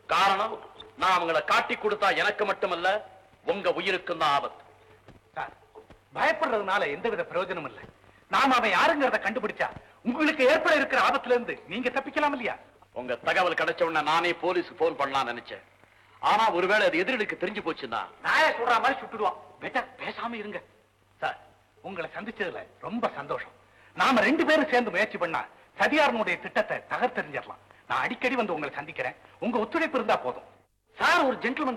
காரணம் நான் அவங்கள காட்டி கொடுத்தா எனக்கு மட்டுமல்ல உங்க உயிருக்கும் தான் ஆபத்து சார் பயப்படுறதுனால எந்தவித பிரயோஜனம் இல்லை நாம அவன் யாருங்கிறத கண்டுபிடிச்சா உங்களுக்கு ஏற்பட இருக்கிற ஆபத்துல இருந்து நீங்க தப்பிக்கலாம் இல்லையா உங்க தகவல் கிடைச்ச உடனே நானே போலீஸ்க்கு போன் பண்ணலாம்னு நினைச்சேன் ஆனா ஒருவேளை அது எதிரிகளுக்கு தெரிஞ்சு போச்சுன்னா நாய சொல்ற மாதிரி சுட்டுடுவான் பெட்டர் பேசாம இருங்க சார் உங்களை சந்திச்சதுல ரொம்ப சந்தோஷம் நாம ரெண்டு பேரும் சேர்ந்து முயற்சி பண்ணா சதியாரனுடைய திட்டத்தை தகர்த்தெறிஞ்சிடலாம் நான் அடிக்கடி வந்து உங்களை சந்திக்கிறேன் உங்க ஒத்துழைப்பு இருந்தா போதும் சார் ஒரு ஜென்டில்மேன்